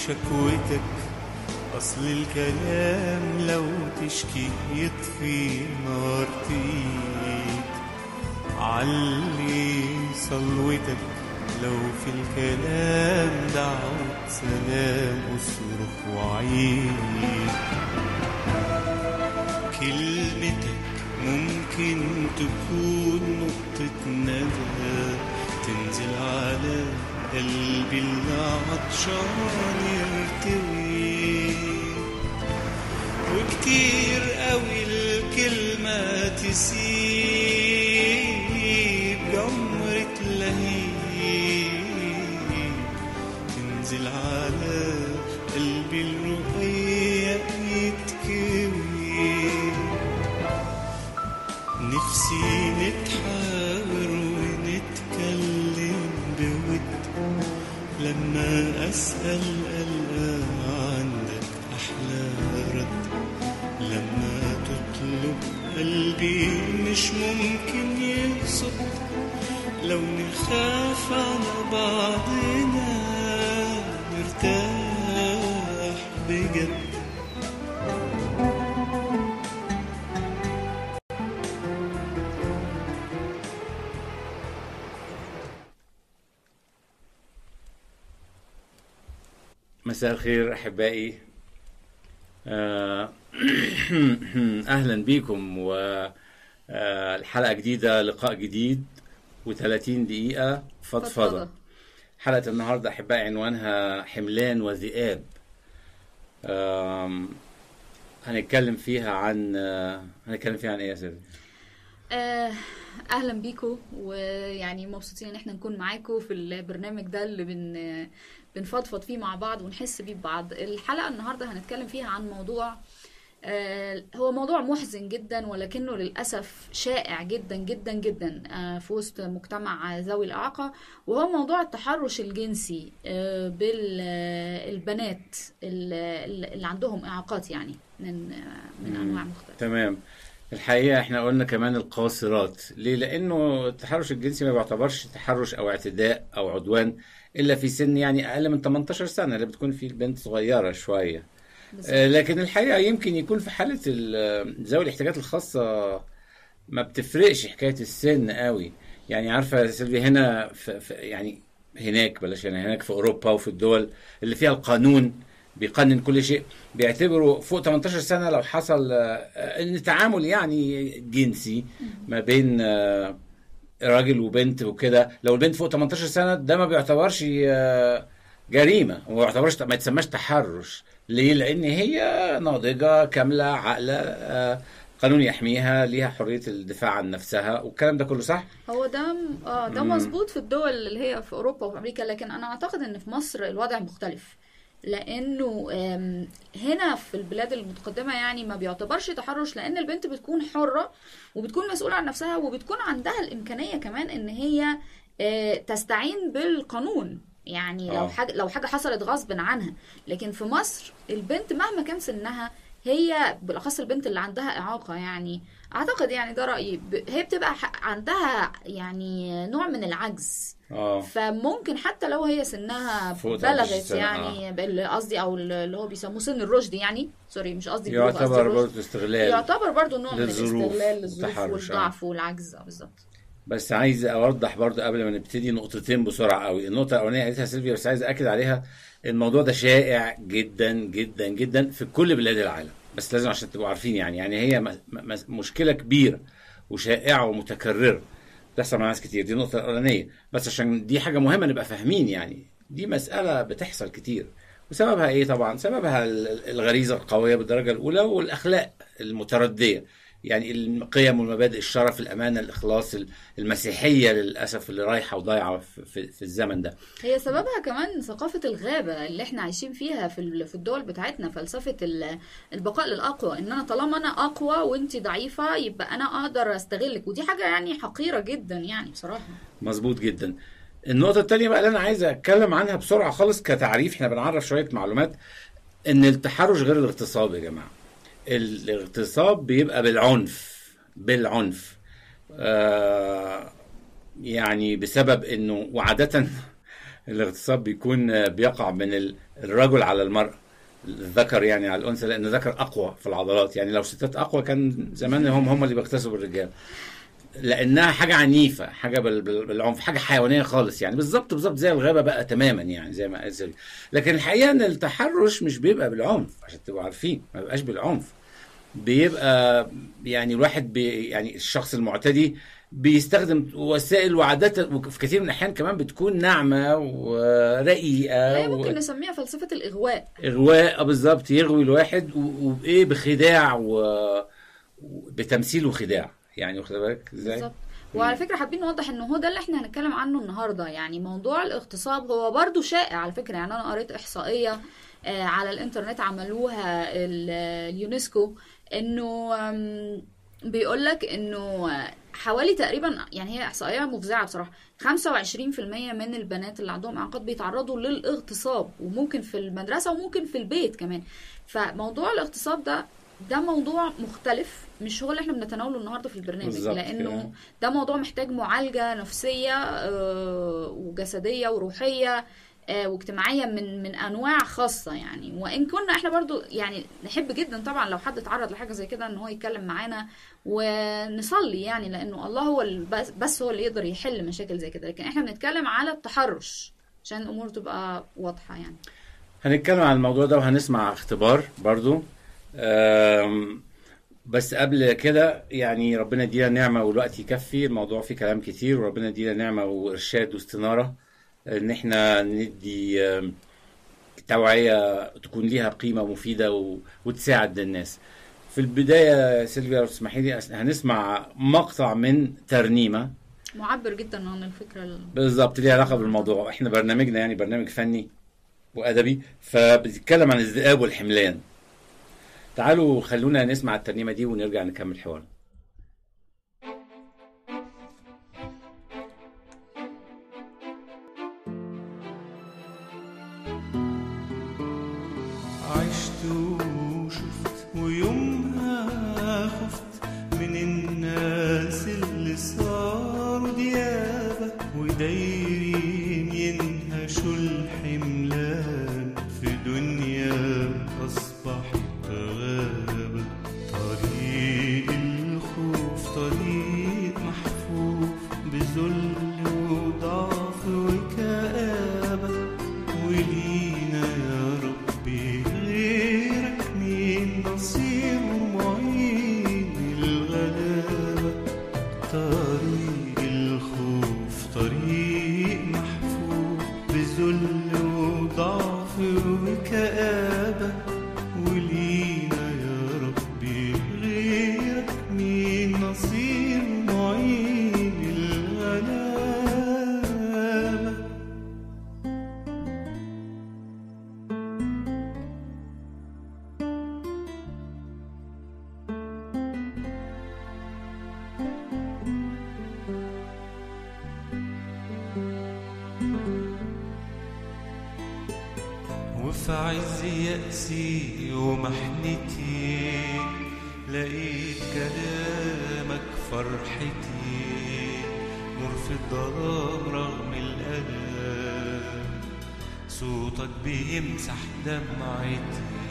شكوتك أصل الكلام لو تشكي يطفي نار تقيد علي صلوتك لو في الكلام دعوة سلام اصرخ وعيد كلمتك ممكن تكون نقطة ندى تنزل على قلبي اللي عطشان يرتوي وكتير قوي الكلمة تسيب جمرة لهيب تنزل على قلبي الرقيق يتكوي نفسي نتحاور ونتكلم بود لما أسأل ألقى عندك أحلى رد لما تطلب قلبي مش ممكن يقصد لو نخاف على بعضنا نرتاح بجد مساء الخير احبائي آه، اهلا بيكم والحلقه جديده لقاء جديد و30 دقيقه فضفضه فضفضة. حلقه النهارده احبائي عنوانها حملان وذئاب آم، هنتكلم فيها عن آه، هنتكلم فيها عن ايه يا سيدي آه، اهلا بيكم ويعني مبسوطين ان احنا نكون معاكم في البرنامج ده اللي بن بنفضفض فيه مع بعض ونحس بيه ببعض الحلقه النهارده هنتكلم فيها عن موضوع آه، هو موضوع محزن جدا ولكنه للاسف شائع جدا جدا جدا آه، في وسط مجتمع ذوي الاعاقه وهو موضوع التحرش الجنسي بالبنات اللي عندهم اعاقات يعني من آه، من مم. انواع مختلفه تمام الحقيقة احنا قلنا كمان القاصرات ليه؟ لأنه التحرش الجنسي ما بيعتبرش تحرش أو اعتداء أو عدوان إلا في سن يعني أقل من 18 سنة اللي بتكون فيه البنت صغيرة شوية بالظبط. آه، لكن الحقيقة يمكن يكون في حالة ال- ذوي الاحتياجات الخاصة ما بتفرقش حكاية السن قوي يعني عارفة يا سيلفي هنا في في يعني هناك بلاش هنا هناك في أوروبا وفي الدول اللي فيها القانون بيقنن كل شيء بيعتبروا فوق 18 سنة لو حصل آه، آه، ان تعامل يعني جنسي ما بين آه، راجل وبنت وكده لو البنت فوق 18 سنة ده ما بيعتبرش آه، جريمة وما بيعتبرش ما يتسماش تحرش ليه؟ لأن هي ناضجة كاملة عاقلة آه، قانون يحميها ليها حرية الدفاع عن نفسها والكلام ده كله صح؟ هو ده اه ده مم. مظبوط في الدول اللي هي في اوروبا وفي امريكا لكن انا اعتقد ان في مصر الوضع مختلف لانه آم، هنا في البلاد المتقدمه يعني ما بيعتبرش تحرش لان البنت بتكون حره وبتكون مسؤوله عن نفسها وبتكون عندها الامكانيه كمان ان هي آه، تستعين بالقانون يعني لو آه. حاجه لو حاجه حصلت غصب عنها لكن في مصر البنت مهما كان سنها هي بالاخص البنت اللي عندها اعاقه يعني اعتقد يعني ده رايي ب- هي بتبقى ح- عندها يعني نوع من العجز اه فممكن حتى لو هي سنها فوق 18 بلغت سنة، يعني بال- قصدي او اللي هو بيسموه سن الرشد يعني سوري مش قصدي البلوغ، قصدي يعتبر الرشد. برضه استغلال يعتبر برضو نوع من للظروف الاستغلال للظروف والتحرش، والضعف والعجز آه، بالظبط بس عايز اوضح برضه قبل ما نبتدي نقطتين بسرعه قوي النقطه الاولانيه قالتها سيلفيا بس عايز اكد عليها الموضوع ده شائع جدا جدا جدا في كل بلاد العالم بس لازم عشان تبقوا عارفين يعني يعني هي م- م- مشكله كبيره وشائعه ومتكرره بتحصل مع ناس كتير دي النقطه الاولانيه بس عشان دي حاجه مهمه نبقى فاهمين يعني دي مساله بتحصل كتير وسببها ايه طبعا سببها ال- الغريزه القويه بالدرجه الاولى والاخلاق المترديه يعني القيم والمبادئ الشرف الامانه الاخلاص المسيحيه للاسف اللي رايحه وضايعه في, في, في الزمن ده هي سببها كمان ثقافة الغابة اللي احنا عايشين فيها في ال- في الدول بتاعتنا فلسفة ال- البقاء للأقوى ان انا طالما انا اقوى وانت ضعيفة يبقى انا اقدر استغلك ودي حاجة يعني حقيرة جدا يعني بصراحة مظبوط جدا النقطة التانية بقى اللي أنا عايز أتكلم عنها بسرعة خالص كتعريف إحنا بنعرف شوية معلومات إن التحرش غير الاغتصاب يا جماعة الاغتصاب بيبقى بالعنف بالعنف آه يعني بسبب إنه وعادة الاغتصاب بيكون آه، بيقع من ال- الرجل على المرأة الذكر يعني على الانثى لان الذكر اقوى في العضلات يعني لو ستات اقوى كان زمان هم هم اللي بيغتصبوا الرجال لانها حاجه عنيفه حاجه بال- بال- بالعنف حاجه حيوانيه خالص يعني بالظبط بالظبط زي الغابه بقى تماما يعني زي ما قال لكن الحقيقه ان التحرش مش بيبقى بالعنف عشان تبقوا عارفين ما بيبقاش بالعنف بيبقى يعني الواحد بي يعني الشخص المعتدي بيستخدم وسائل وعادات وفي كثير من الاحيان كمان بتكون ناعمه ورقيقه هي و- ممكن نسميها فلسفه الاغواء اغواء آه بالظبط يغوي الواحد و- وبايه بخداع و- وبتمثيل وخداع يعني واخد بالك ازاي؟ بالظبط وعلى فكره حابين نوضح ان هو ده اللي احنا هنتكلم عنه النهارده يعني موضوع الاغتصاب هو برضو شائع على فكره يعني انا قريت احصائيه آه، على الانترنت عملوها ال- اليونسكو انه بيقول لك انه حوالي تقريبا يعني هي احصائيه مفزعه بصراحه 25% من البنات اللي عندهم اعاقات بيتعرضوا للاغتصاب وممكن في المدرسه وممكن في البيت كمان فموضوع الاغتصاب ده ده موضوع مختلف مش هو اللي احنا بنتناوله النهارده في البرنامج بالظبط لانه كده. ده موضوع محتاج معالجه نفسيه آه، وجسديه وروحيه آه، واجتماعيه من من انواع خاصه يعني وان كنا احنا برضو يعني نحب جدا طبعا لو حد اتعرض لحاجه زي كده ان هو يتكلم معانا ونصلي يعني لانه الله هو ال- بس- بس هو اللي يقدر يحل مشاكل زي كده لكن احنا بنتكلم على التحرش عشان الامور تبقى واضحه يعني هنتكلم عن الموضوع ده وهنسمع اختبار برضو أم، بس قبل كده يعني ربنا يدينا نعمة والوقت يكفي الموضوع فيه كلام كتير وربنا يدينا نعمة وإرشاد واستنارة إن إحنا ندي أم، توعية تكون ليها قيمة مفيدة و- وتساعد الناس في البداية يا سيلفيا لو تسمحي لي أس- هنسمع مقطع من ترنيمة معبر جدا عن الفكره ال- بالظبط ليها علاقة بالموضوع احنا برنامجنا يعني برنامج فني وأدبي فبتتكلم عن الذئاب والحملان تعالوا خلونا نسمع الترنيمة دي ونرجع نكمل حوارنا عشت وشفت ويومها خفت من الناس اللي صاروا ديابة ودايرين ينهشوا الحملان في دنيا أصبحت غابة طريق الخوف طريق محفوف بذل وضعف وكآبة ولينا يا ربي غيرك مين نصير ومعين الغلابة طريق الخوف طريق محفوف بذل وضعف وكآبة ولينا يا ربي غيرك مين نصير معين الغلابة وفي عز يأسي ومحنتي لقيت كلامك فرحتي نور في الظلام رغم الألم صوتك بيمسح دمعتي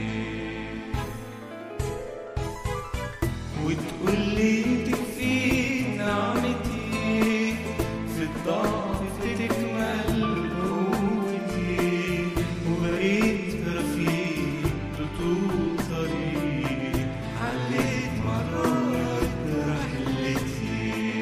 وتقول لي تكفي نعمتي في الضعف تكمل قوتي وبقيت رفيق لطول طريق حليت مرات رحلتي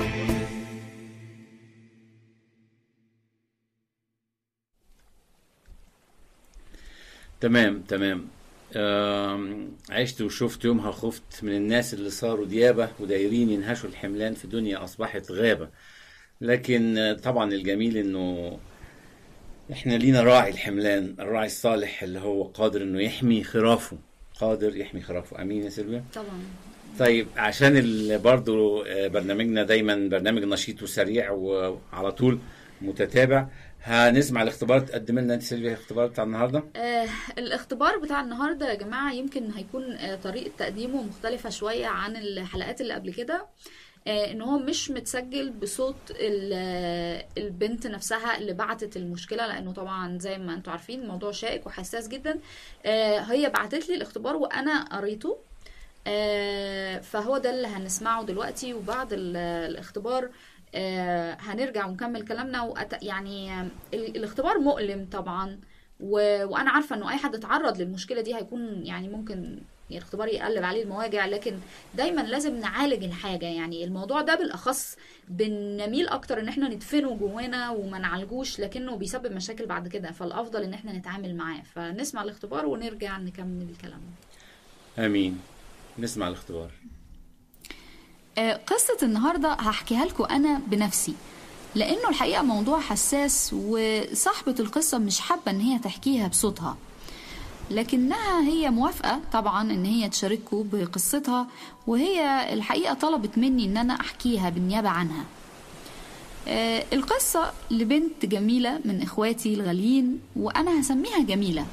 تمام تمام آم، عشت وشفت يومها خفت من الناس اللي صاروا ديابة ودايرين ينهشوا الحملان في دنيا أصبحت غابة لكن آه، طبعا الجميل إنه إحنا لينا راعي الحملان الراعي الصالح اللي هو قادر إنه يحمي خرافه قادر يحمي خرافه أمين يا سيلفيا طبعا طيب عشان ال- برضو آه، برنامجنا دايما برنامج نشيط وسريع وعلى طول متتابع هنسمع الاختبار تقدم لنا انت سيلفيا الاختبار بتاع النهارده آه الاختبار بتاع النهارده يا جماعه يمكن هيكون آه طريقه تقديمه مختلفه شويه عن الحلقات اللي قبل كده آه، ان هو مش متسجل بصوت ال- البنت نفسها اللي بعتت المشكله لانه طبعا زي ما انتم عارفين الموضوع شائك وحساس جدا آه، هي بعتت لي الاختبار وانا قريته آه، فهو ده اللي هنسمعه دلوقتي وبعد ال- الاختبار آه، هنرجع ونكمل كلامنا وأت... يعني آه، ال- الاختبار مؤلم طبعا و... وانا عارفه انه اي حد اتعرض للمشكله دي هيكون يعني ممكن الاختبار يقلب عليه المواجع لكن دايما لازم نعالج الحاجه يعني الموضوع ده بالاخص بنميل اكتر ان احنا ندفنه جوانا وما نعالجوش لكنه بيسبب مشاكل بعد كده فالافضل ان احنا نتعامل معاه فنسمع الاختبار ونرجع نكمل كلامنا امين نسمع الاختبار آه، قصة النهاردة هحكيها لكم أنا بنفسي لأنه الحقيقة موضوع حساس وصاحبة القصة مش حابة إن هي تحكيها بصوتها لكنها هي موافقة طبعا إن هي تشارككم بقصتها وهي الحقيقة طلبت مني إن أنا أحكيها بالنيابة عنها آه، القصة لبنت جميلة من إخواتي الغاليين وأنا هسميها جميلة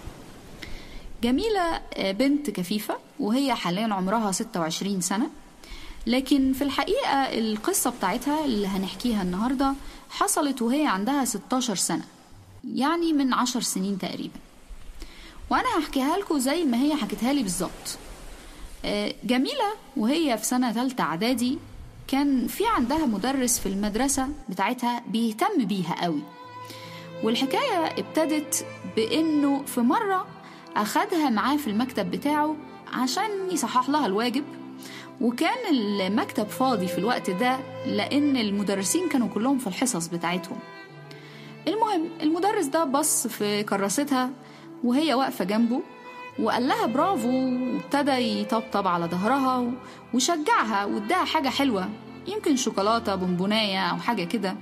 جميلة آه، بنت كفيفة وهي حاليا عمرها 26 سنة لكن في الحقيقة القصة بتاعتها اللي هنحكيها النهاردة حصلت وهي عندها 16 سنة يعني من 10 سنين تقريبا وأنا هحكيها لكم زي ما هي حكتها لي بالظبط آه، جميلة وهي في سنة تالتة إعدادي كان في عندها مدرس في المدرسة بتاعتها بيهتم بيها قوي والحكاية ابتدت بإنه في مرة أخدها معاه في المكتب بتاعه عشان يصحح لها الواجب وكان المكتب فاضي في الوقت ده لأن المدرسين كانوا كلهم في الحصص بتاعتهم المهم المدرس ده بص في كراستها وهي واقفة جنبه وقال لها برافو وابتدى يطبطب على ظهرها وشجعها واداها حاجة حلوة يمكن شوكولاتة بونبوناية أو حاجة كده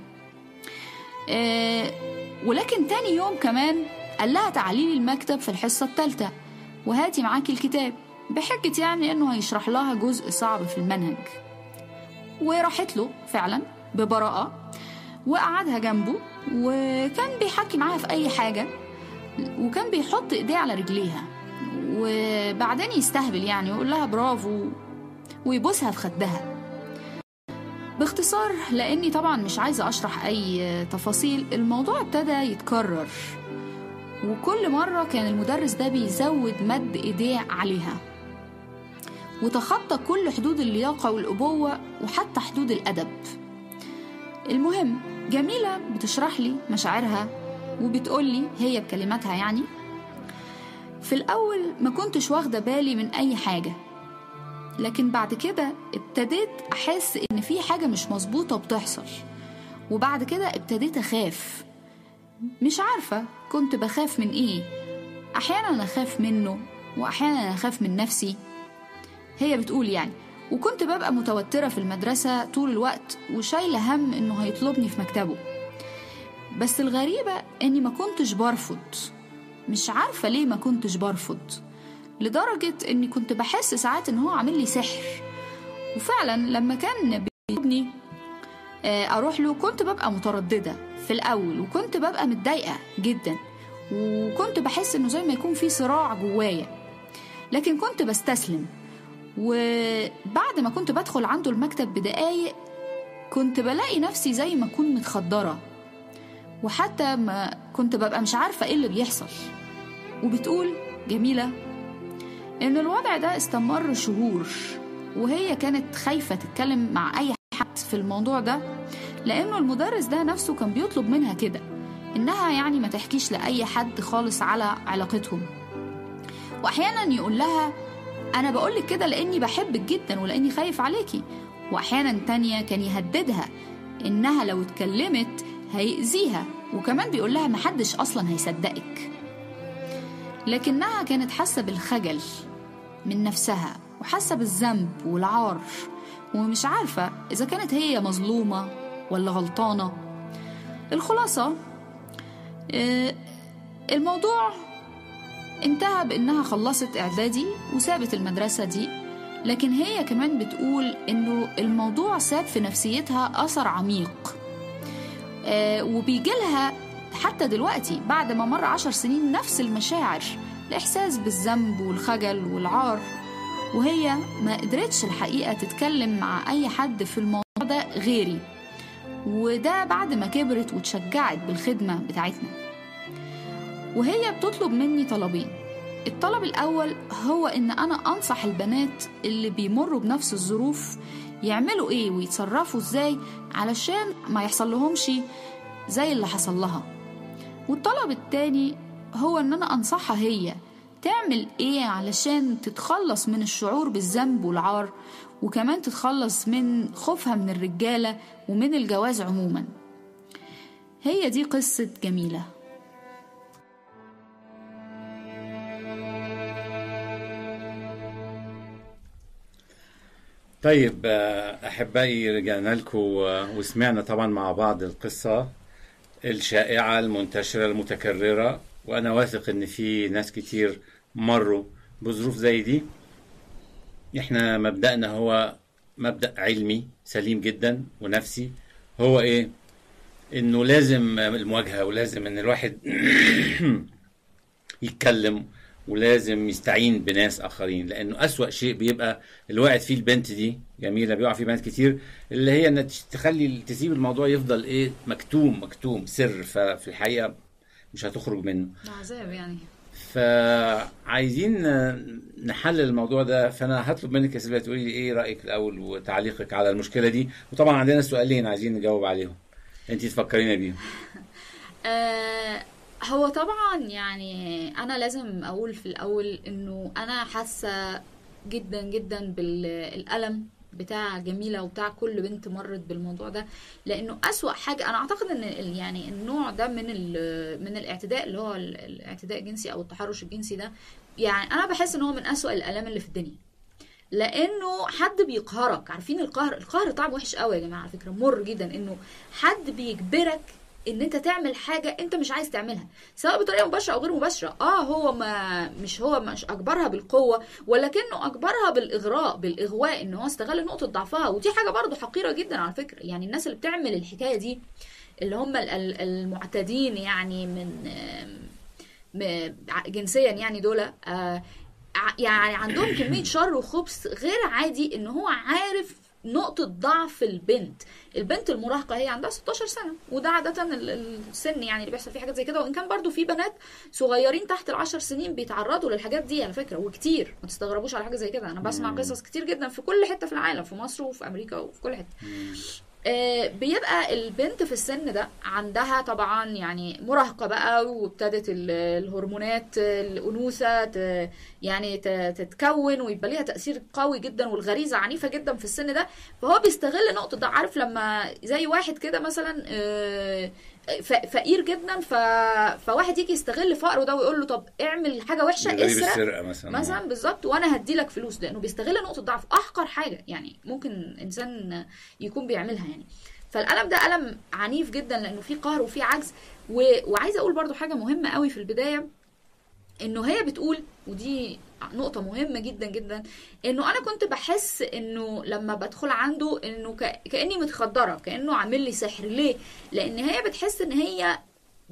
آه، ولكن تاني يوم كمان قال لها تعالي لي المكتب في الحصة التالتة وهاتي معاكي الكتاب بحجة يعني انه هيشرح لها جزء صعب في المنهج وراحت له فعلا ببراءة وقعدها جنبه وكان بيحكي معاها في أي حاجة وكان بيحط ايديه على رجليها وبعدين يستهبل يعني ويقول لها برافو ويبوسها في خدها باختصار لاني طبعا مش عايزه اشرح اي تفاصيل الموضوع ابتدى يتكرر وكل مره كان المدرس ده بيزود مد ايديه عليها وتخطى كل حدود اللياقه والابوه وحتى حدود الادب المهم جميله بتشرح لي مشاعرها وبتقول لي هي بكلماتها يعني في الأول ما كنتش واخدة بالي من أي حاجة لكن بعد كده ابتديت أحس إن في حاجة مش مظبوطة بتحصل وبعد كده ابتديت أخاف مش عارفة كنت بخاف من إيه أحيانا أخاف منه وأحيانا أخاف من نفسي هي بتقول يعني وكنت ببقى متوترة في المدرسة طول الوقت وشايلة هم إنه هيطلبني في مكتبه بس الغريبة إني ما كنتش برفض مش عارفة ليه ما كنتش برفض لدرجة إني كنت بحس ساعات إن هو عامل لي سحر وفعلا لما كان بيطلبني آه، أروح له كنت ببقى مترددة في الأول وكنت ببقى متضايقة جدا وكنت بحس إنه زي ما يكون في صراع جوايا لكن كنت بستسلم وبعد ما كنت بدخل عنده المكتب بدقايق كنت بلاقي نفسي زي ما أكون متخدرة وحتى ما كنت ببقى مش عارفة ايه اللي بيحصل وبتقول جميلة ان الوضع ده استمر شهور وهي كانت خايفة تتكلم مع اي حد في الموضوع ده لانه المدرس ده نفسه كان بيطلب منها كده انها يعني ما تحكيش لاي حد خالص على علاقتهم واحيانا يقول لها انا بقولك كده لاني بحبك جدا ولاني خايف عليكي واحيانا تانية كان يهددها انها لو اتكلمت هيأذيها وكمان بيقول لها محدش اصلا هيصدقك لكنها كانت حاسه بالخجل من نفسها وحاسه بالذنب والعار ومش عارفه اذا كانت هي مظلومه ولا غلطانه الخلاصه آه، الموضوع انتهى بانها خلصت اعدادي وسابت المدرسه دي لكن هي كمان بتقول انه الموضوع ساب في نفسيتها اثر عميق آه، وبيجيلها حتى دلوقتي بعد ما مر عشر سنين نفس المشاعر الإحساس بالذنب والخجل والعار وهي ما قدرتش الحقيقة تتكلم مع أي حد في الموضوع ده غيري وده بعد ما كبرت وتشجعت بالخدمة بتاعتنا وهي بتطلب مني طلبين الطلب الأول هو إن أنا أنصح البنات اللي بيمروا بنفس الظروف يعملوا إيه ويتصرفوا إزاي علشان ما يحصل لهمش زي اللي حصل لها والطلب التاني هو إن أنا أنصحها هي تعمل إيه علشان تتخلص من الشعور بالذنب والعار وكمان تتخلص من خوفها من الرجالة ومن الجواز عموما هي دي قصة جميلة طيب آه، احبائي رجعنا لكم وسمعنا طبعا مع بعض القصه الشائعه المنتشره المتكرره وانا واثق ان في ناس كتير مروا بظروف زي دي احنا مبدأنا هو مبدأ علمي سليم جدا ونفسي هو ايه انه لازم المواجهه ولازم ان الواحد يتكلم ولازم يستعين بناس اخرين لانه اسوأ شيء بيبقى اللي وقعت فيه البنت دي جميله بيقع فيه بنات كتير اللي هي انها تخلي تسيب الموضوع يفضل ايه مكتوم مكتوم سر ففي الحقيقه مش هتخرج منه ده عذاب يعني فعايزين نحلل الموضوع ده فانا هطلب منك يا سيلفيا تقولي لي ايه رايك الاول وتعليقك على المشكله دي وطبعا عندنا سؤالين عايزين نجاوب عليهم انت تفكرينا بيهم آه هو طبعا يعني انا لازم اقول في الاول انه انا حاسه جدا جدا بالالم بتاع جميلة وبتاع كل بنت مرت بالموضوع ده لانه اسوأ حاجة انا اعتقد ان ال- يعني النوع ده من ال- من الاعتداء اللي هو ال- الاعتداء الجنسي او التحرش الجنسي ده يعني انا بحس ان هو من اسوأ الالام اللي في الدنيا لانه حد بيقهرك عارفين القهر القهر طعم وحش قوي يا جماعه على فكره مر جدا انه حد بيجبرك ان انت تعمل حاجه انت مش عايز تعملها سواء بطريقه مباشره او غير مباشره اه هو ما مش هو مش اجبرها بالقوه ولكنه اجبرها بالاغراء بالاغواء ان هو استغل نقطه ضعفها ودي حاجه برضو حقيره جدا على فكره يعني الناس اللي بتعمل الحكايه دي اللي هم ال- ال- المعتدين يعني من آم، م- جنسيا يعني دول آه، ع- يعني عندهم كمية شر وخبث غير عادي ان هو عارف نقطة ضعف البنت البنت المراهقة هي عندها 16 سنة وده عادة ال- ال- السن يعني اللي بيحصل فيه حاجات زي كده وإن كان برضو في بنات صغيرين تحت العشر سنين بيتعرضوا للحاجات دي على فكرة وكتير ما تستغربوش على حاجة زي كده أنا بسمع قصص كتير جدا في كل حتة في العالم في مصر وفي أمريكا وفي كل حتة آه، بيبقى البنت في السن ده عندها طبعا يعني مراهقة بقى وابتدت ال- الهرمونات الأنوثة ت- يعني ت- تتكون ويبقى ليها تأثير قوي جدا والغريزة عنيفة جدا في السن ده فهو بيستغل نقطة ده عارف لما زي واحد كده مثلا آه، ف- فقير جدا ف... فواحد يجي يستغل فقره ده ويقول له طب اعمل حاجة وحشة غريب اسرق السرقه مثلا مثلا بالظبط وانا هديلك فلوس لانه بيستغل نقطه ضعف احقر حاجه يعني ممكن انسان يكون بيعملها يعني فالالم ده الم عنيف جدا لانه فيه قهر وفيه عجز و... وعايزه اقول برضو حاجه مهمه قوي في البدايه انه هي بتقول ودي نقطة مهمة جدا جدا انه انا كنت بحس انه لما بدخل عنده انه ك... كاني متخدرة كانه عامل لي سحر ليه؟ لان هي بتحس ان هي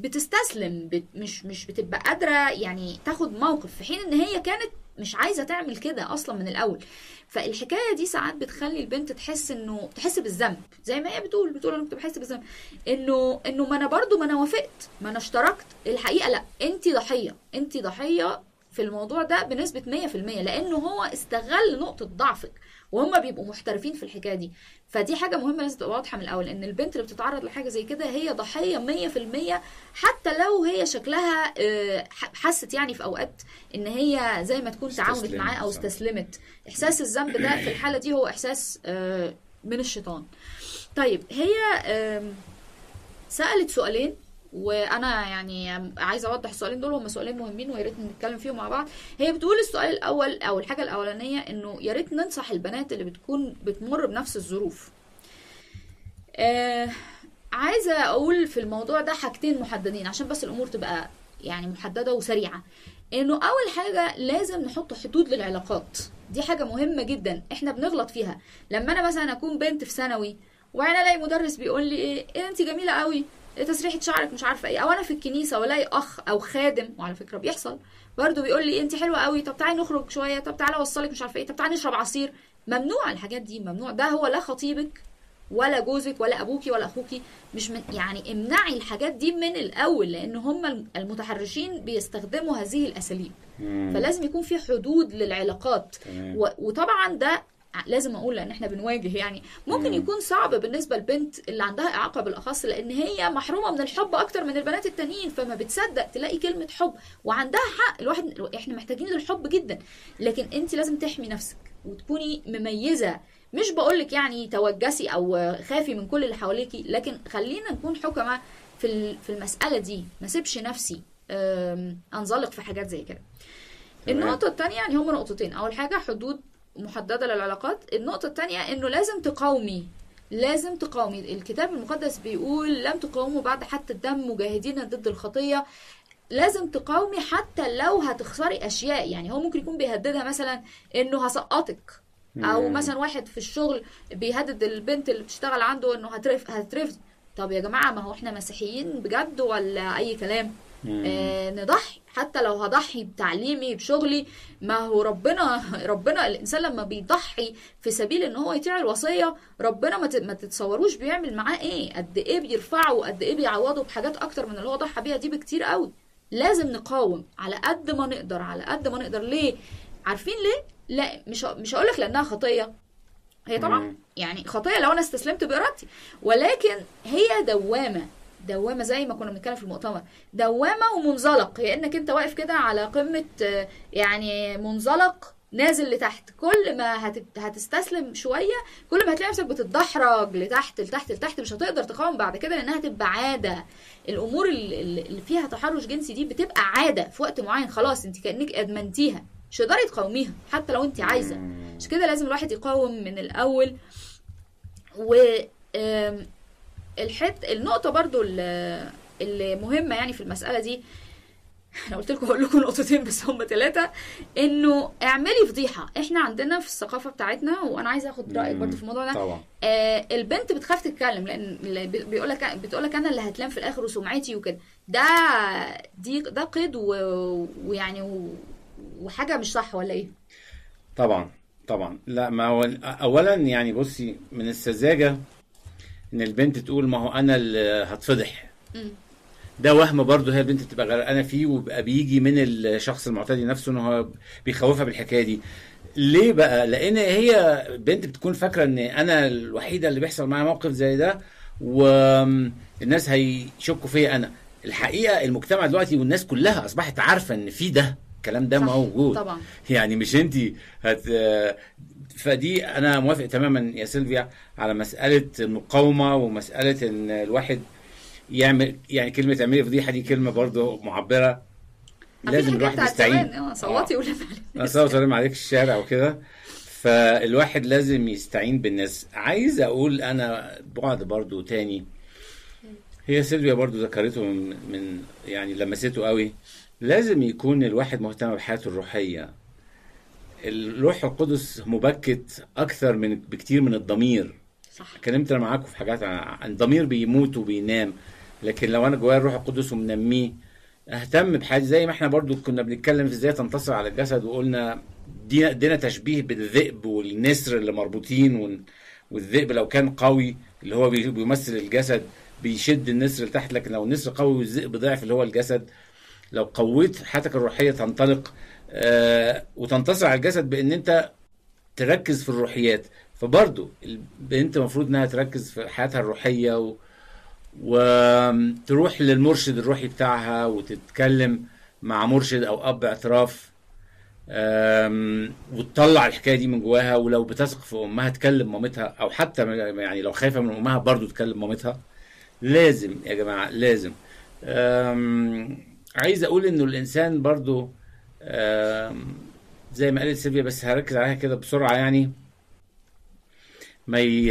بتستسلم بت... مش مش بتبقى قادرة يعني تاخد موقف في حين ان هي كانت مش عايزة تعمل كده اصلا من الاول فالحكاية دي ساعات بتخلي البنت تحس انه تحس بالذنب زي ما هي بتقول بتقول انا كنت بحس بالذنب انه انه ما انا برضو ما انا وافقت ما انا اشتركت الحقيقة لا انت ضحية انت ضحية في الموضوع ده بنسبة 100% لانه هو استغل نقطة ضعفك وهم بيبقوا محترفين في الحكايه دي فدي حاجه مهمه لازم تبقى واضحه من الاول ان البنت اللي بتتعرض لحاجه زي كده هي ضحيه 100% حتى لو هي شكلها آه، ح- حست يعني في اوقات ان هي زي ما تكون تعاونت استسلمت، معاه او صح. استسلمت احساس الذنب ده في الحاله دي هو احساس آه، من الشيطان طيب هي آم، سالت سؤالين وانا يعني عايزه اوضح السؤالين دول هم سؤالين مهمين ويا ريت نتكلم فيهم مع بعض هي بتقول السؤال الاول او الحاجه الاولانيه انه يا ريت ننصح البنات اللي بتكون بتمر بنفس الظروف آه عايزه اقول في الموضوع ده حاجتين محددين عشان بس الامور تبقى يعني محدده وسريعه انه اول حاجه لازم نحط حدود للعلاقات دي حاجه مهمه جدا احنا بنغلط فيها لما انا مثلا اكون بنت في ثانوي وبعدين الاقي مدرس بيقول لي ايه, إيه انت جميله قوي تسريحه شعرك مش عارفه ايه او انا في الكنيسه والاقي اخ او خادم وعلى فكره بيحصل برضه بيقول لي انت حلوه قوي طب تعالي نخرج شويه طب تعالى اوصلك مش عارفه ايه طب تعالي نشرب عصير ممنوع الحاجات دي ممنوع ده هو لا خطيبك ولا جوزك ولا ابوكي ولا اخوكي مش من يعني امنعي الحاجات دي من الاول لان هم المتحرشين بيستخدموا هذه الاساليب مم. فلازم يكون في حدود للعلاقات تمام. و- وطبعا ده لازم اقول لان احنا بنواجه يعني ممكن يكون صعب بالنسبه للبنت اللي عندها اعاقه بالاخص لان هي محرومه من الحب اكتر من البنات التانيين فما بتصدق تلاقي كلمه حب وعندها حق الواحد احنا محتاجين الحب جدا لكن انت لازم تحمي نفسك وتكوني مميزه مش بقولك يعني توجسي او خافي من كل اللي حواليكي لكن خلينا نكون حكمة في ال- في المساله دي ما سيبش نفسي أم، انزلق في حاجات زي كده تمام. النقطة التانية يعني هما نقطتين أول حاجة حدود محددة للعلاقات النقطة التانية إنه لازم تقاومي لازم تقاومي الكتاب المقدس بيقول لم تقاوموا بعد حتى الدم مجاهدين ضد الخطية لازم تقاومي حتى لو هتخسري أشياء يعني هو ممكن يكون بيهددها مثلا إنه هسقطك أو مم. مثلا واحد في الشغل بيهدد البنت اللي بتشتغل عنده إنه هترف هترفض طب يا جماعة ما هو احنا مسيحيين بجد ولا أي كلام مم. آه، نضحي حتى لو هضحي بتعليمي بشغلي ما هو ربنا ربنا الانسان لما بيضحي في سبيل ان هو يطيع الوصيه ربنا ما ت- ما تتصوروش بيعمل معاه ايه قد ايه بيرفعه وقد ايه بيعوضه بحاجات اكتر من اللي هو ضحى بيها دي بكتير قوي لازم نقاوم على قد ما نقدر على قد ما نقدر ليه عارفين ليه لا مش ه- مش هقول لك لانها خطيه هي طبعا مم. يعني خطيه لو انا استسلمت بارادتي ولكن هي دوامه دوامه زي ما كنا بنتكلم في المؤتمر دوامه ومنزلق هي انك انت واقف كده على قمه آه، يعني منزلق نازل لتحت كل ما هت- هتستسلم شويه كل ما هتلاقي نفسك بتتدحرج لتحت لتحت لتحت مش هتقدر تقاوم بعد كده لانها تبقى عاده الامور اللي اللي فيها تحرش جنسي دي بتبقى عاده في وقت معين خلاص انت كانك ادمنتيها مش هتقدري تقاوميها حتى لو انت عايزه مم. عشان كده لازم الواحد يقاوم من الاول و آم، الحت النقطه برضو اللي اللي مهمه يعني في المساله دي انا قلت لكم هقول لكم نقطتين بس هم ثلاثه انه اعملي فضيحه احنا عندنا في الثقافه بتاعتنا وانا عايزه اخد رايك مم. برضو في الموضوع ده طبعا آه البنت بتخاف تتكلم لان بيقول لك بتقول لك انا اللي هتلام في الاخر وسمعتي وكده ده دي ده قيد و- ويعني و- وحاجه مش صح ولا ايه طبعا طبعا لا ما هو اولا يعني بصي من السذاجه ان البنت تقول ما هو انا اللي هتفضح مم. ده وهم برضه هي البنت بتبقى غرقانه فيه وبيبقى بيجي من الشخص المعتدي نفسه ان هو بيخوفها بالحكايه دي ليه بقى لان هي بنت بتكون فاكره ان انا الوحيده اللي بيحصل معايا موقف زي ده والناس هيشكوا فيا انا الحقيقه المجتمع دلوقتي والناس كلها اصبحت عارفه ان في ده الكلام ده صح، موجود طبعا يعني مش انت هت فدي انا موافق تماما يا سيلفيا على مساله المقاومه ومساله ان الواحد يعمل يعني كلمه اعملي فضيحه دي كلمه برضه معبره لازم الواحد يستعين اه صوتي آه. ولما انا صوت سلام عليك في الشارع وكده فالواحد لازم يستعين بالناس عايز اقول انا بعد برضو تاني هي سيلفيا برضو ذكرته من, من يعني لمسته قوي لازم يكون الواحد مهتم بحياته الروحية الروح القدس مبكت اكثر من بكتير من الضمير صح اتكلمت انا معاكم في حاجات عن عن الضمير بيموت وبينام لكن لو انا جوايا الروح القدس ومنميه اهتم بحاجه زي ما احنا برضو كنا بنتكلم في ازاي تنتصر على الجسد وقلنا دي ادينا تشبيه بالذئب والنسر اللي مربوطين وال- والذئب لو كان قوي اللي هو بي- بيمثل الجسد بيشد النسر لتحت لكن لو النسر قوي والذئب ضعف اللي هو الجسد لو قويت حياتك الروحيه تنطلق آه وتنتصر على الجسد بان انت تركز في الروحيات فبرضو البنت المفروض انها تركز في حياتها الروحيه و... وتروح للمرشد الروحي بتاعها وتتكلم مع مرشد او اب اعتراف أم، وتطلع الحكايه دي من جواها ولو بتثق في امها تكلم مامتها او حتى يعني لو خايفه من امها برضو تكلم مامتها لازم يا جماعه لازم أم، عايز اقول انه الانسان برضو أم، زي ما قالت سيلفيا بس هركز عليها كده بسرعه يعني ما ي...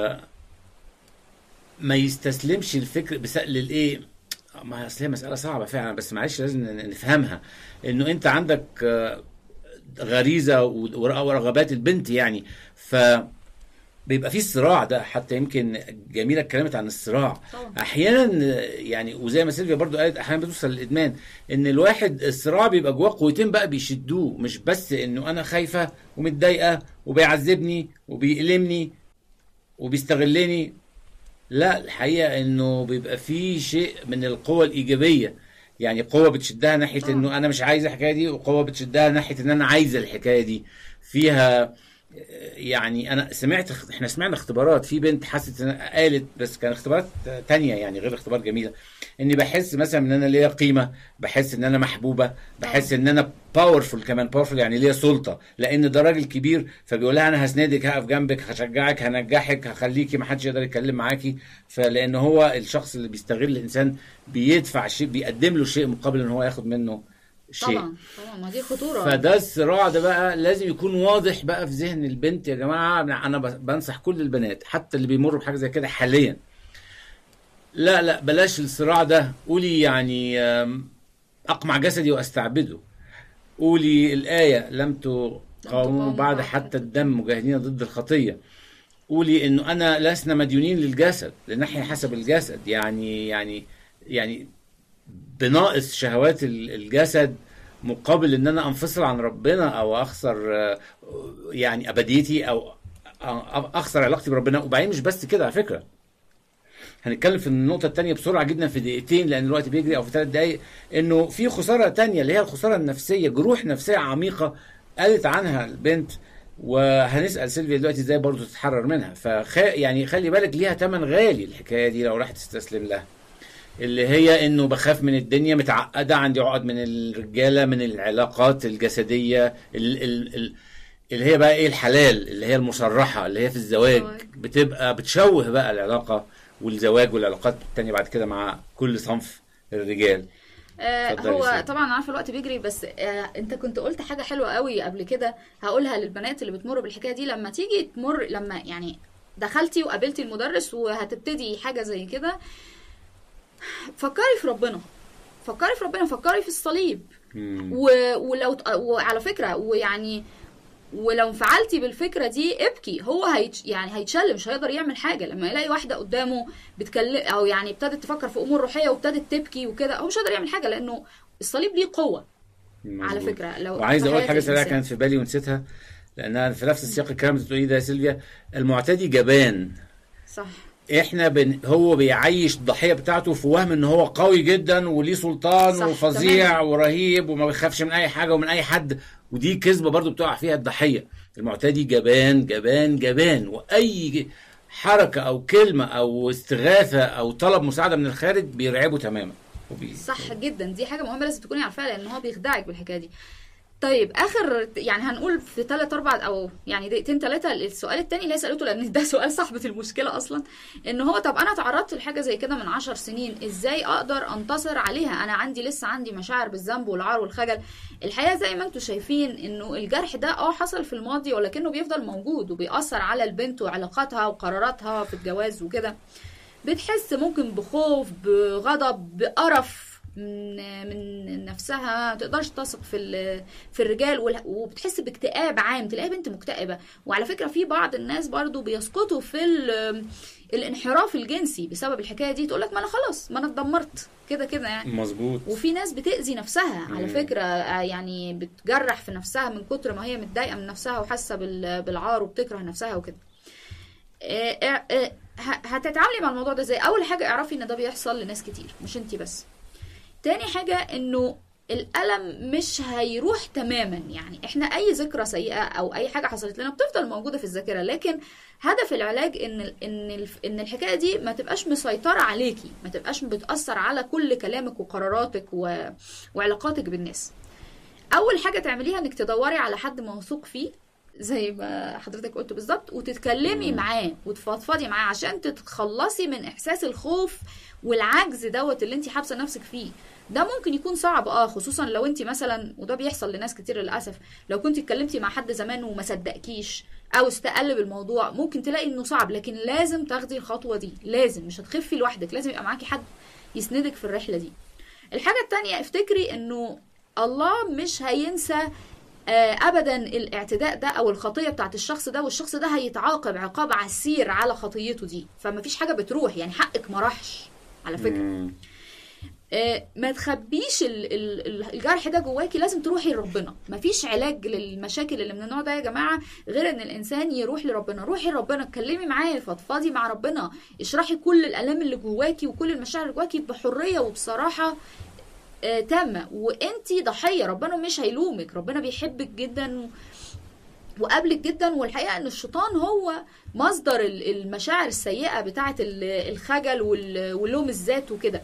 ما يستسلمش الفكر بس للايه ما اصل هي مساله صعبه فعلا بس معلش لازم ن- نفهمها انه انت عندك آه، غريزه و- ورغبات البنت يعني ف بيبقى فيه الصراع ده حتى يمكن جميله اتكلمت عن الصراع طبعا. احيانا يعني وزي ما سيلفيا برضو قالت احيانا بتوصل للادمان ان الواحد الصراع بيبقى جواه قوتين بقى بيشدوه مش بس انه انا خايفه ومتضايقه وبيعذبني وبيألمني وبيستغلني لا الحقيقه انه بيبقى في شيء من القوه الايجابيه يعني قوه بتشدها ناحيه طبعا. انه انا مش عايز الحكايه دي وقوه بتشدها ناحيه ان انا عايزه الحكايه دي فيها يعني انا سمعت احنا سمعنا اختبارات في بنت حست إن- قالت بس كان اختبارات تانية يعني غير اختبار جميله اني بحس مثلا ان انا ليا قيمه بحس ان انا محبوبه بحس ان انا باورفول كمان باورفول يعني ليا سلطه لان ده راجل كبير فبيقول لها انا هسندك هقف جنبك هشجعك هنجحك هخليكي ما حدش يقدر يتكلم معاكي فلان هو الشخص اللي بيستغل الانسان بيدفع شيء بيقدم له شيء مقابل ان هو ياخد منه شيء طبعا طبعا ما دي خطوره فده الصراع ده بقى لازم يكون واضح بقى في ذهن البنت يا جماعه انا أنا بنصح كل البنات حتى اللي بيمروا بحاجه زي كده حاليا لا لا بلاش الصراع ده قولي يعني آم، اقمع جسدي واستعبده قولي الايه لم تقاوموا تقاوموا بعد بعد حتى الدم مجاهدين ضد الخطيه قولي انه انا لسنا مديونين للجسد لنحيا حسب الجسد يعني يعني يعني بناقص شهوات ال- الجسد مقابل ان انا انفصل عن ربنا او اخسر آه، يعني ابديتي او أ- اخسر علاقتي بربنا وبعدين مش بس كده على فكره هنتكلم في النقطة التانية بسرعة جدا في دقيقتين لأن الوقت بيجري أو في ثلاث دقايق إنه في خسارة تانية اللي هي الخسارة النفسية جروح نفسية عميقة قالت عنها البنت وهنسأل سيلفيا دلوقتي ازاي برضه تتحرر منها فخ... يعني خلي بالك ليها تمن غالي الحكاية دي لو راح تستسلم لها اللي هي انه بخاف من الدنيا متعقده عندي عقد من الرجاله من العلاقات الجسديه ال ال ال اللي هي بقى ايه الحلال اللي هي المصرحه اللي هي في الزواج الزواج. بتبقى بتشوه بقى العلاقه والزواج والعلاقات التانية بعد كده مع كل صنف الرجال آه اتفضلي هو سيدي. طبعا عارفه الوقت بيجري بس آه انت كنت قلت حاجه حلوه قوي قبل كده هقولها للبنات اللي بتمر بالحكايه دي لما تيجي تمر لما يعني دخلتي وقابلتي المدرس وهتبتدي حاجه زي كده فكري في ربنا فكري في ربنا فكري في الصليب مم. و... ولو وعلى فكره ويعني ولو انفعلتي بالفكره دي ابكي هو هيتش يعني هيتشل مش هيقدر يعمل حاجه لما يلاقي واحده قدامه بتكلم او يعني ابتدت تفكر في امور روحيه وابتدت تبكي وكده هو مش هيقدر يعمل حاجه لانه الصليب ليه قوه على مظبوط. فكره لو وعايز في اقول حياة حاجه سريعه الإنسان. كانت في بالي ونسيتها لانها في نفس السياق الكلام اللي بتقوليه ده يا سيلفيا المعتدي جبان صح احنا بن... هو بيعيش الضحيه بتاعته في وهم ان هو قوي جدا وليه سلطان صح، وفظيع تمام. ورهيب وما بيخافش من اي حاجه ومن اي حد ودي كذبه برضو بتقع فيها الضحيه المعتدي جبان جبان جبان واي حركه او كلمه او استغاثه او طلب مساعده من الخارج بيرعبه تماما وبي... صح جدا دي حاجه مهمه لازم تكوني عارفاها لان هو بيخدعك بالحكايه دي طيب اخر يعني هنقول في ثلاث اربع او يعني دقيقتين ثلاثه السؤال الثاني اللي هي سالته لان ده سؤال صاحبه المشكله اصلا ان هو طب انا تعرضت لحاجه زي كده من عشر سنين ازاي اقدر انتصر عليها انا عندي لسه عندي مشاعر بالذنب والعار والخجل الحقيقه زي ما انتم شايفين انه الجرح ده اه حصل في الماضي ولكنه بيفضل موجود وبيأثر على البنت وعلاقاتها وقراراتها في الجواز وكده بتحس ممكن بخوف بغضب بقرف من من نفسها ما تقدرش تثق في ال- في الرجال وال- وبتحس باكتئاب عام تلاقيها بنت مكتئبه وعلى فكره في بعض الناس برضو بيسقطوا في ال- الانحراف الجنسي بسبب الحكايه دي تقول لك ما انا خلاص ما انا اتدمرت كده كده يعني مظبوط وفي ناس بتأذي نفسها على مم. فكرة آه، يعني بتجرح في نفسها من كتر ما هي متضايقة من نفسها وحاسة بال- بالعار وبتكره نفسها وكده آه، آه، آه، ه- هتتعاملي مع الموضوع ده ازاي اول حاجة اعرفي ان ده بيحصل لناس كتير مش انتي بس تاني حاجة انه الألم مش هيروح تماما يعني احنا اي ذكرى سيئة او اي حاجة حصلت لنا بتفضل موجودة في الذاكرة لكن هدف العلاج ان ال- ان الف- ان الحكاية دي ما تبقاش مسيطرة عليكي ما تبقاش بتأثر على كل كلامك وقراراتك و... وعلاقاتك بالناس اول حاجة تعمليها انك تدوري على حد موثوق فيه زي ما حضرتك قلت بالظبط وتتكلمي معاه وتفضفضي معاه عشان تتخلصي من احساس الخوف والعجز دوت اللي انت حابسه نفسك فيه ده ممكن يكون صعب اه خصوصا لو انت مثلا وده بيحصل لناس كتير للاسف لو كنت اتكلمتي مع حد زمان وما صدقكيش او استقل بالموضوع ممكن تلاقي انه صعب لكن لازم تاخدي الخطوه دي لازم مش هتخفي لوحدك لازم يبقى معاكي حد يسندك في الرحله دي الحاجه التانية افتكري انه الله مش هينسى آه، ابدا الاعتداء ده او الخطيه بتاعت الشخص ده والشخص ده هيتعاقب عقاب عسير على خطيته دي فما فيش حاجه بتروح يعني حقك ما راحش على فكره مم. آه، ما تخبيش ال- ال- ال- الجرح ده جواكي لازم تروحي لربنا مفيش علاج للمشاكل اللي من النوع ده يا جماعه غير ان الانسان يروح لربنا روحي لربنا اتكلمي معاه فضفضي مع ربنا اشرحي كل الالام اللي جواكي وكل المشاعر اللي جواكي بحريه وبصراحه آه، تامه وانتي ضحيه ربنا مش هيلومك ربنا بيحبك جدا و... وقابلك جدا والحقيقه ان الشيطان هو مصدر ال- المشاعر السيئه بتاعه ال- الخجل وال- واللوم الذات وكده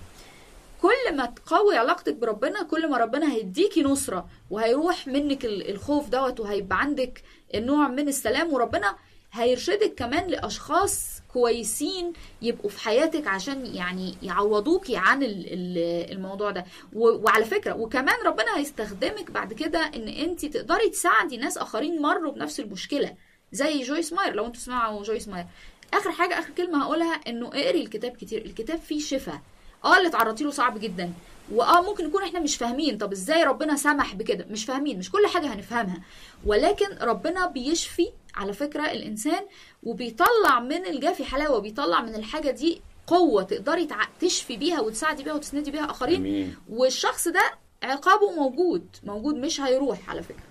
كل ما تقوي علاقتك بربنا كل ما ربنا هيديكي نصرة وهيروح منك ال- الخوف دوت وهيبقى عندك النوع من السلام وربنا هيرشدك كمان لأشخاص كويسين يبقوا في حياتك عشان يعني يعوضوكي عن ال- ال- الموضوع ده و- وعلى فكرة وكمان ربنا هيستخدمك بعد كده ان انت تقدري تساعدي ناس اخرين مروا بنفس المشكلة زي جويس ماير لو انتوا تسمعوا جويس ماير اخر حاجة اخر كلمة هقولها انه اقري الكتاب كتير الكتاب فيه شفاء اه اللي اتعرضتي له صعب جدا واه ممكن نكون احنا مش فاهمين طب ازاي ربنا سمح بكده مش فاهمين مش كل حاجه هنفهمها ولكن ربنا بيشفي على فكره الانسان وبيطلع من الجافي حلاوه بيطلع من الحاجه دي قوه تقدري تع- تشفي بيها وتساعدي بيها وتسندي بيها اخرين جميل والشخص ده عقابه موجود موجود مش هيروح على فكره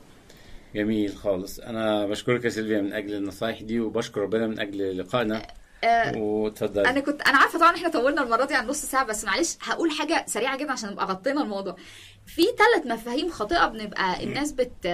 جميل خالص انا بشكرك يا سيلفيا من اجل النصايح دي وبشكر ربنا من اجل لقائنا آه وتفضل انا كنت انا عارفه طبعا احنا طولنا المره دي عن نص ساعه بس معلش هقول حاجه سريعه جدا عشان نبقى غطينا الموضوع في ثلاث مفاهيم خاطئه بنبقى الناس بت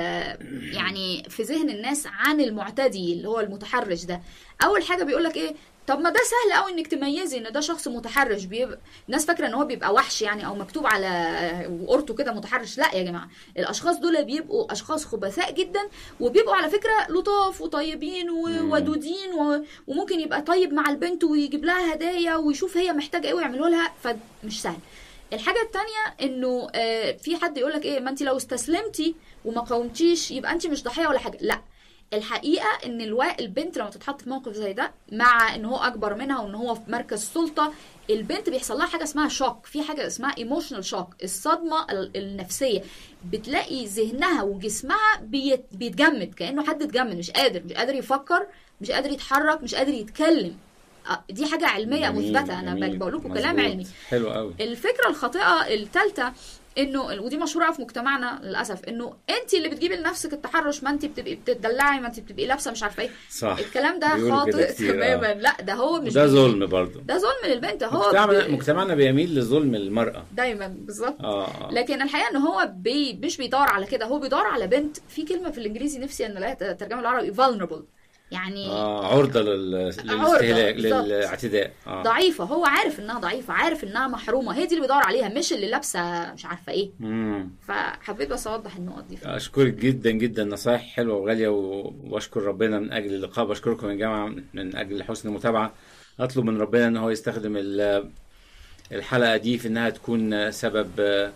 يعني في ذهن الناس عن المعتدي اللي هو المتحرش ده اول حاجه بيقول لك ايه طب ما ده سهل قوي انك تميزي ان ده شخص متحرش بيبقى الناس فاكره ان هو بيبقى وحش يعني او مكتوب على قرطه كده متحرش لا يا جماعه الاشخاص دول بيبقوا اشخاص خبثاء جدا وبيبقوا على فكره لطاف وطيبين وودودين و... وممكن يبقى طيب مع البنت ويجيب لها هدايا ويشوف هي محتاجه ايه ويعمله لها فمش سهل الحاجة التانية انه آه، في حد يقول لك ايه ما انت لو استسلمتي وما قاومتيش يبقى انت مش ضحية ولا حاجة لا الحقيقة ان الوا... البنت لما تتحط في موقف زي ده مع ان هو اكبر منها وان هو في مركز سلطة البنت بيحصل لها حاجة اسمها شوك في حاجة اسمها ايموشنال شوك الصدمة ال- النفسية بتلاقي ذهنها وجسمها بيت... بيتجمد كأنه حد اتجمد مش قادر مش قادر يفكر مش قادر يتحرك مش قادر يتكلم آه، دي حاجة علمية جميل، مثبتة انا جميل. بقول لكم كلام مظبوط. علمي حلو قوي الفكره الخاطئه الثالثه انه ودي مشهوره أوي في مجتمعنا للاسف انه انت اللي بتجيبي لنفسك التحرش ما انت بتبقي بتدلعي ما انت بتبقي لابسه مش عارفه ايه صح الكلام ده بيقولوا كده خاطئ كتير، آه. تماما لا ده هو مش ده بي- ظلم برضه ده ظلم للبنت هو مجتمعنا بي- مجتمعنا بيميل لظلم المرأة دايما بالظبط اه آه. لكن الحقيقه ان هو بي مش بيدور على كده هو بيدور على بنت في كلمه في الانجليزي نفسي ان الاقيها ترجمه بالعربي vulnerable يعني اه عرضة لل... للاستهلاك بالظبط. للاعتداء اه ضعيفه هو عارف انها ضعيفه عارف انها محرومه هي دي اللي بيدور عليها مش اللي لابسه مش عارفه ايه مم. فحبيت بس اوضح النقط دي اشكرك جدا جدا نصايح حلوه وغاليه و- واشكر ربنا من اجل اللقاء بشكركم يا جماعه من اجل حسن المتابعه اطلب من ربنا ان هو يستخدم ال- الحلقه دي في انها تكون سبب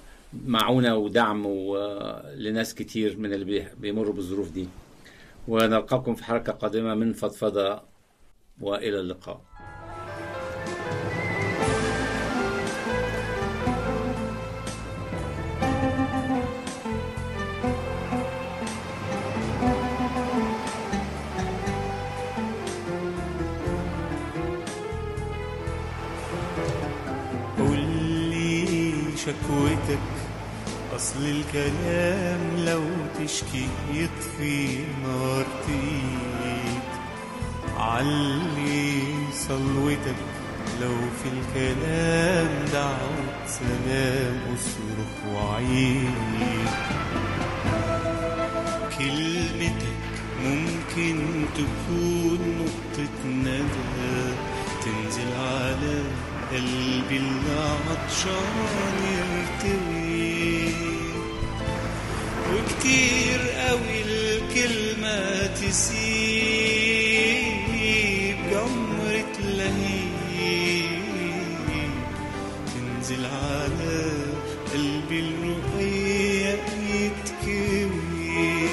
معونه ودعم و- لناس كتير من اللي بي- بيمروا بالظروف دي ونلقاكم في حلقه قادمه من فضفضه والى اللقاء قول لي شكوتك أصل الكلام لو تشكي يطفي نار تقيد علي صلوتك لو في الكلام دعوة سلام أصرخ وعيد كلمتك ممكن تكون نقطة ندى تنزل على قلبي اللي عطشان يرتوي وكتير قوي الكلمة تسيب جمرة لهيب تنزل على قلبي الرقيق يتكوي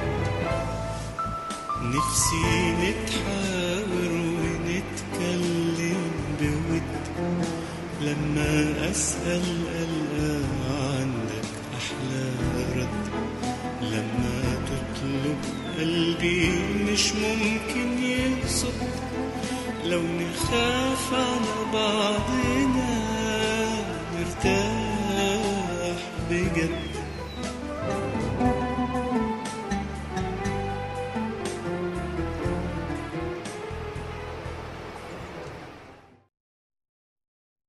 نفسي نتحاور ونتكلم بود لما أسأل ألقى عندك أحلى رد لما تطلب قلبي مش ممكن يقصد لو نخاف على بعضنا نرتاح بجد